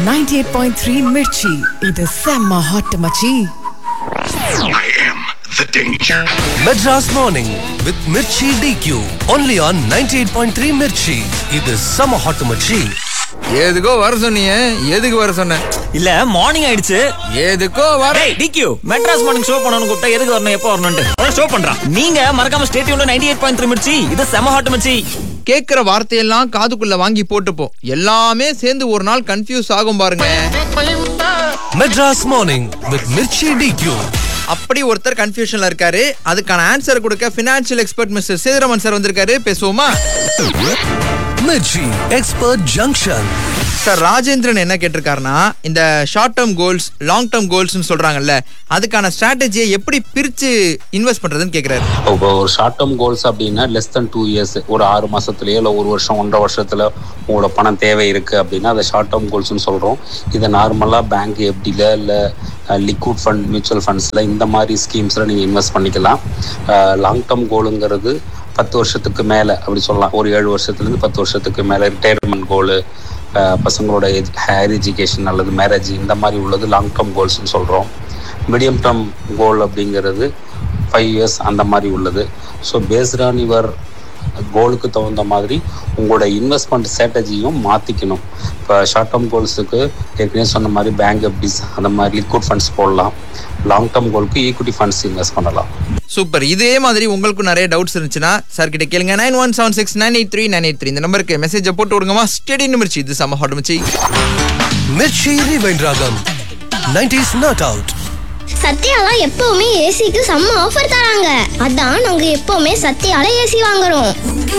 98.3 மிர்ச்சி இது செம்ம ஹாட் மச்சி I am the danger. Madras Morning with Mirchi DQ. Only on 98.3 Mirchi. இது சம ஹாட் மச்சி எதுக்கோ வர சொன்னீங்க எதுக்கு வர சொன்ன இல்ல மார்னிங் ஆயிடுச்சு எதுக்கோ வர டேய் டிக்யூ மெட்ராஸ் மார்னிங் ஷோ பண்ணனும் கூப்பிட்டா எதுக்கு வரணும் எப்போ வரணும்னு ஷோ பண்றான் நீங்க மறக்காம ஸ்டேடியம்ல 98.3 எயிட் பாயிண்ட் த்ரீ மிர்ச்சி இது செம ஹாட் மிர்ச்சி கேக்குற வார்த்தையெல்லாம் காதுக்குள்ள வாங்கி போட்டுப்போம் எல்லாமே சேர்ந்து ஒரு நாள் கன்ஃபியூஸ் ஆகும் பாருங்க Madras morning with Mirchi DQ. அப்படி ஒருத்தர் கன்ஃபியூஷன்ல இருக்காரு அதுக்கான ஆன்சர் கொடுக்க financial expert mister Sethuraman sir வந்திருக்காரு பேசுவோமா Mirchi expert junction sir Rajendran என்ன கேட்டிருக்காருன்னா இந்த short term goals long term கோல்ஸ்னு சொல்றாங்கல்ல அதுக்கான ஸ்ட்ராட்டஜியை எப்படி பிரிச்சு இன்வெஸ்ட் பண்றதுன்னு கேக்குறாரு இப்போ ஒரு ஷார்ட் டேர்ம் கோல்ஸ் அப்படின்னா லெஸ் தென் டூ இயர்ஸ் ஒரு ஆறு மாசத்துலயோ இல்லை ஒரு வருஷம் ஒன்றரை வருஷத்துல உங்களோட பணம் தேவை இருக்கு அப்படின்னா அதை ஷார்ட் டேர்ம் கோல்ஸ்னு சொல்றோம் இதை நார்மலாக பேங்க் எஃப்டியில் இல்லை லிக்விட் ஃபண்ட் மியூச்சுவல் ஃபண்ட்ஸில் இந்த மாதிரி ஸ்கீம்ஸில் நீங்கள் இன்வெஸ்ட் பண்ணிக்கலாம் லாங் டேர்ம் கோலுங்கிறது பத்து வருஷத்துக்கு மேலே அப்படி சொல்லலாம் ஒரு ஏழு வருஷத்துலேருந்து பத்து வருஷத்துக்கு மேலே ரிட்டையர்மெண்ட் கோலு பசங்களோட ஹையர் எஜுகேஷன் அல்லது மேரேஜ் இந்த மாதிரி உள்ளது லாங் டேர்ம் கோல்ஸ்னு சொல்கிறோம் மீடியம் டேர்ம் கோல் அப்படிங்கிறது ஃபைவ் இயர்ஸ் அந்த மாதிரி உள்ளது ஸோ பேஸ்ட் ஆன் யுவர் கோலுக்கு தகுந்த மாதிரி உங்களோட இன்வெஸ்ட்மெண்ட் ஸ்ட்ராட்டஜியும் மாற்றிக்கணும் இப்போ ஷார்ட் டேர்ம் கோல்ஸுக்கு ஏற்கனவே சொன்ன மாதிரி பேங்க் எஃப்டிஸ் அந்த மாதிரி லிக்விட் ஃபண்ட்ஸ் போடலாம் லாங் டேர்ம் கோலுக்கு ஈக்விட்டி ஃபண்ட்ஸ் இன்வெஸ்ட் பண்ணலாம் சூப்பர் இதே மாதிரி உங்களுக்கும் நிறைய டவுட்ஸ் இருந்துச்சுன்னா சார் கிட்ட கேளுங்க nine one seven six nine eight three nine eight three இந்த நம்பருக்கு மெசேஜை போட்டு விடுங்கம்மா ஸ்டெடி நிமிர்ச்சி இது செம்ம ஹாட் மச்சி மிர்ச்சி ரிவைன் ராகம் 90s நாட் அவுட் சத்யாலாம் எப்பவுமே ஏசிக்கு செம்ம ஆஃபர் தராங்க அதான் நாங்க எப்பவுமே சத்யால ஏசி வாங்குறோம்